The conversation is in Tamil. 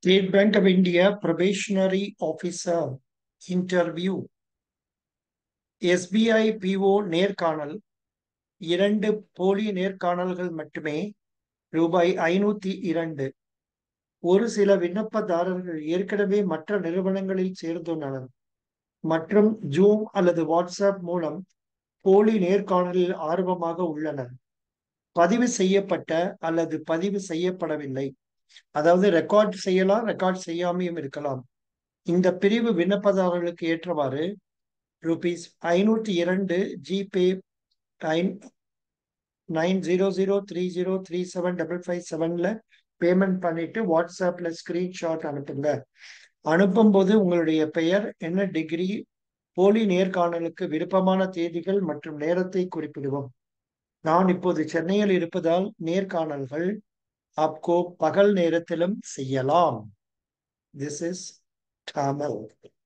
State Bank of India probationary officer interview SBI PO நேர்காணல் இரண்டு போலி நேர்காணல்கள் மட்டுமே ரூபாய் ஐநூத்தி இரண்டு ஒரு சில விண்ணப்பதாரர்கள் ஏற்கனவே மற்ற நிறுவனங்களில் சேர்ந்துள்ளனர் மற்றும் ஜூம் அல்லது வாட்ஸ்அப் மூலம் போலி நேர்காணலில் ஆர்வமாக உள்ளனர் பதிவு செய்யப்பட்ட அல்லது பதிவு செய்யப்படவில்லை அதாவது ரெக்கார்ட் செய்யலாம் ரெக்கார்ட் செய்யாமையும் இருக்கலாம் இந்த பிரிவு விண்ணப்பதாரர்களுக்கு ஏற்றவாறு ருபீஸ் ஐநூற்றி இரண்டு GPay nine zero zero three zero three seven double five செவன்ல பேமெண்ட் பண்ணிட்டு வாட்ஸ்அப்ல ஸ்கிரீன்ஷாட் அனுப்புங்க அனுப்பும்போது உங்களுடைய பெயர் என்ன டிகிரி போலி நேர்காணலுக்கு விருப்பமான தேதிகள் மற்றும் நேரத்தை குறிப்பிடுவோம் நான் இப்போது சென்னையில் இருப்பதால் நேர்காணல்கள் அப்போ பகல் நேரத்திலும் செய்யலாம் திஸ் இஸ் தமிழ்